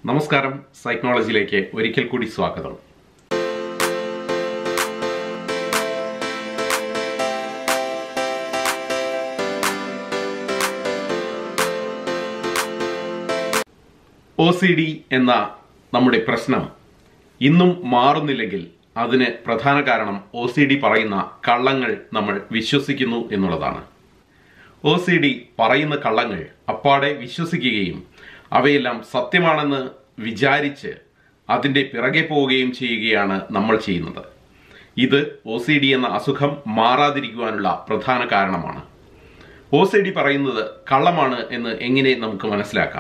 നമസ്കാരം സൈക്കോളജിയിലേക്ക് ഒരിക്കൽ കൂടി സ്വാഗതം ഒ സി ഡി എന്ന നമ്മുടെ പ്രശ്നം ഇന്നും മാറുന്നില്ലെങ്കിൽ അതിന് പ്രധാന കാരണം ഒ സി ഡി പറയുന്ന കള്ളങ്ങൾ നമ്മൾ വിശ്വസിക്കുന്നു എന്നുള്ളതാണ് ഒ സി ഡി പറയുന്ന കള്ളങ്ങൾ അപ്പാടെ വിശ്വസിക്കുകയും അവയെല്ലാം സത്യമാണെന്ന് വിചാരിച്ച് അതിൻ്റെ പിറകെ പോവുകയും ചെയ്യുകയാണ് നമ്മൾ ചെയ്യുന്നത് ഇത് ഒ സി ഡി എന്ന അസുഖം മാറാതിരിക്കുവാനുള്ള പ്രധാന കാരണമാണ് ഒ സി ഡി പറയുന്നത് കള്ളമാണ് എന്ന് എങ്ങനെ നമുക്ക് മനസ്സിലാക്കാം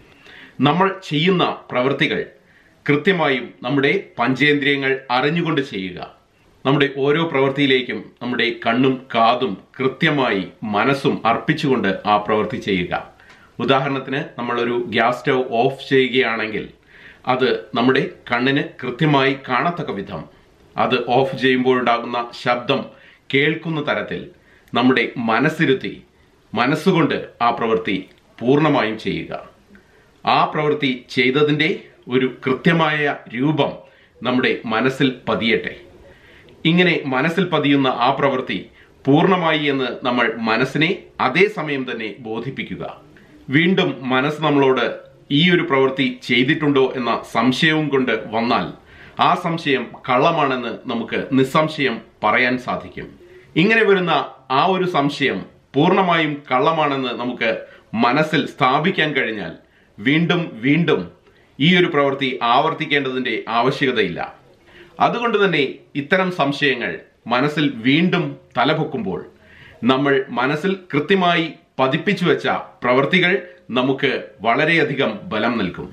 നമ്മൾ ചെയ്യുന്ന പ്രവൃത്തികൾ കൃത്യമായും നമ്മുടെ പഞ്ചേന്ദ്രിയങ്ങൾ അറിഞ്ഞുകൊണ്ട് ചെയ്യുക നമ്മുടെ ഓരോ പ്രവൃത്തിയിലേക്കും നമ്മുടെ കണ്ണും കാതും കൃത്യമായി മനസ്സും അർപ്പിച്ചുകൊണ്ട് ആ പ്രവൃത്തി ചെയ്യുക ഉദാഹരണത്തിന് നമ്മളൊരു ഗ്യാസ് സ്റ്റൗ ഓഫ് ചെയ്യുകയാണെങ്കിൽ അത് നമ്മുടെ കണ്ണിന് കൃത്യമായി കാണത്തക്ക വിധം അത് ഓഫ് ചെയ്യുമ്പോഴുണ്ടാകുന്ന ശബ്ദം കേൾക്കുന്ന തരത്തിൽ നമ്മുടെ മനസ്സിരുത്തി മനസ്സുകൊണ്ട് ആ പ്രവൃത്തി പൂർണ്ണമായും ചെയ്യുക ആ പ്രവൃത്തി ചെയ്തതിൻ്റെ ഒരു കൃത്യമായ രൂപം നമ്മുടെ മനസ്സിൽ പതിയട്ടെ ഇങ്ങനെ മനസ്സിൽ പതിയുന്ന ആ പ്രവൃത്തി പൂർണ്ണമായി എന്ന് നമ്മൾ മനസ്സിനെ അതേ സമയം തന്നെ ബോധിപ്പിക്കുക വീണ്ടും മനസ്സ് നമ്മളോട് ഈ ഒരു പ്രവൃത്തി ചെയ്തിട്ടുണ്ടോ എന്ന സംശയവും കൊണ്ട് വന്നാൽ ആ സംശയം കള്ളമാണെന്ന് നമുക്ക് നിസ്സംശയം പറയാൻ സാധിക്കും ഇങ്ങനെ വരുന്ന ആ ഒരു സംശയം പൂർണ്ണമായും കള്ളമാണെന്ന് നമുക്ക് മനസ്സിൽ സ്ഥാപിക്കാൻ കഴിഞ്ഞാൽ വീണ്ടും വീണ്ടും ഈ ഒരു പ്രവൃത്തി ആവർത്തിക്കേണ്ടതിന്റെ ആവശ്യകതയില്ല അതുകൊണ്ട് തന്നെ ഇത്തരം സംശയങ്ങൾ മനസ്സിൽ വീണ്ടും തലപൊക്കുമ്പോൾ നമ്മൾ മനസ്സിൽ കൃത്യമായി പതിപ്പിച്ചു വെച്ച പ്രവൃത്തികൾ നമുക്ക് വളരെയധികം ബലം നൽകും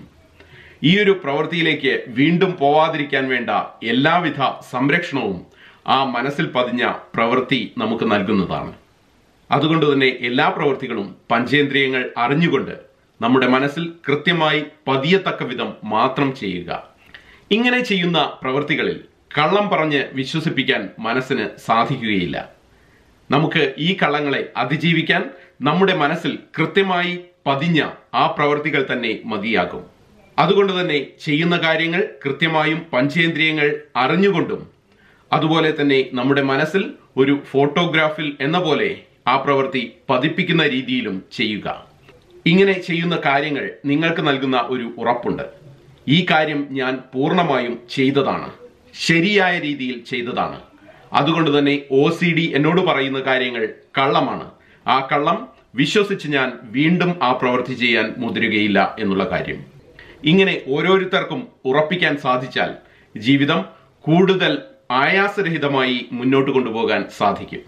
ഈ ഒരു പ്രവൃത്തിയിലേക്ക് വീണ്ടും പോവാതിരിക്കാൻ വേണ്ട എല്ലാവിധ സംരക്ഷണവും ആ മനസ്സിൽ പതിഞ്ഞ പ്രവൃത്തി നമുക്ക് നൽകുന്നതാണ് അതുകൊണ്ട് തന്നെ എല്ലാ പ്രവൃത്തികളും പഞ്ചേന്ദ്രിയങ്ങൾ അറിഞ്ഞുകൊണ്ട് നമ്മുടെ മനസ്സിൽ കൃത്യമായി പതിയത്തക്ക വിധം മാത്രം ചെയ്യുക ഇങ്ങനെ ചെയ്യുന്ന പ്രവൃത്തികളിൽ കള്ളം പറഞ്ഞ് വിശ്വസിപ്പിക്കാൻ മനസ്സിന് സാധിക്കുകയില്ല നമുക്ക് ഈ കള്ളങ്ങളെ അതിജീവിക്കാൻ നമ്മുടെ മനസ്സിൽ കൃത്യമായി പതിഞ്ഞ ആ പ്രവൃത്തികൾ തന്നെ മതിയാകും അതുകൊണ്ട് തന്നെ ചെയ്യുന്ന കാര്യങ്ങൾ കൃത്യമായും പഞ്ചേന്ദ്രിയങ്ങൾ അറിഞ്ഞുകൊണ്ടും അതുപോലെ തന്നെ നമ്മുടെ മനസ്സിൽ ഒരു ഫോട്ടോഗ്രാഫിൽ എന്ന പോലെ ആ പ്രവൃത്തി പതിപ്പിക്കുന്ന രീതിയിലും ചെയ്യുക ഇങ്ങനെ ചെയ്യുന്ന കാര്യങ്ങൾ നിങ്ങൾക്ക് നൽകുന്ന ഒരു ഉറപ്പുണ്ട് ഈ കാര്യം ഞാൻ പൂർണ്ണമായും ചെയ്തതാണ് ശരിയായ രീതിയിൽ ചെയ്തതാണ് അതുകൊണ്ട് തന്നെ ഒ സി ഡി എന്നോട് പറയുന്ന കാര്യങ്ങൾ കള്ളമാണ് ആ കള്ളം വിശ്വസിച്ച് ഞാൻ വീണ്ടും ആ പ്രവൃത്തി ചെയ്യാൻ മുതിരുകയില്ല എന്നുള്ള കാര്യം ഇങ്ങനെ ഓരോരുത്തർക്കും ഉറപ്പിക്കാൻ സാധിച്ചാൽ ജീവിതം കൂടുതൽ ആയാസരഹിതമായി മുന്നോട്ട് കൊണ്ടുപോകാൻ സാധിക്കും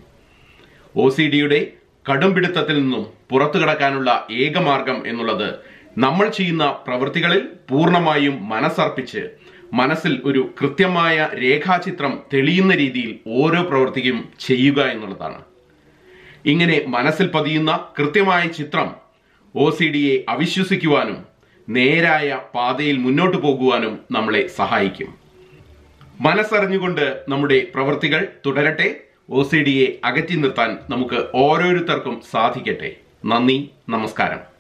ഒ സി ഡിയുടെ കടുംപിടുത്തത്തിൽ നിന്നും പുറത്തു കടക്കാനുള്ള ഏക മാർഗം എന്നുള്ളത് നമ്മൾ ചെയ്യുന്ന പ്രവൃത്തികളിൽ പൂർണ്ണമായും മനസ്സർപ്പിച്ച് മനസ്സിൽ ഒരു കൃത്യമായ രേഖാചിത്രം തെളിയുന്ന രീതിയിൽ ഓരോ പ്രവൃത്തിയും ചെയ്യുക എന്നുള്ളതാണ് ഇങ്ങനെ മനസ്സിൽ പതിയുന്ന കൃത്യമായ ചിത്രം ഒ സി ഡിയെ അവിശ്വസിക്കുവാനും നേരായ പാതയിൽ മുന്നോട്ട് പോകുവാനും നമ്മളെ സഹായിക്കും മനസ്സറിഞ്ഞുകൊണ്ട് നമ്മുടെ പ്രവൃത്തികൾ തുടരട്ടെ ഒ സി ഡിയെ അകറ്റി നിർത്താൻ നമുക്ക് ഓരോരുത്തർക്കും സാധിക്കട്ടെ നന്ദി നമസ്കാരം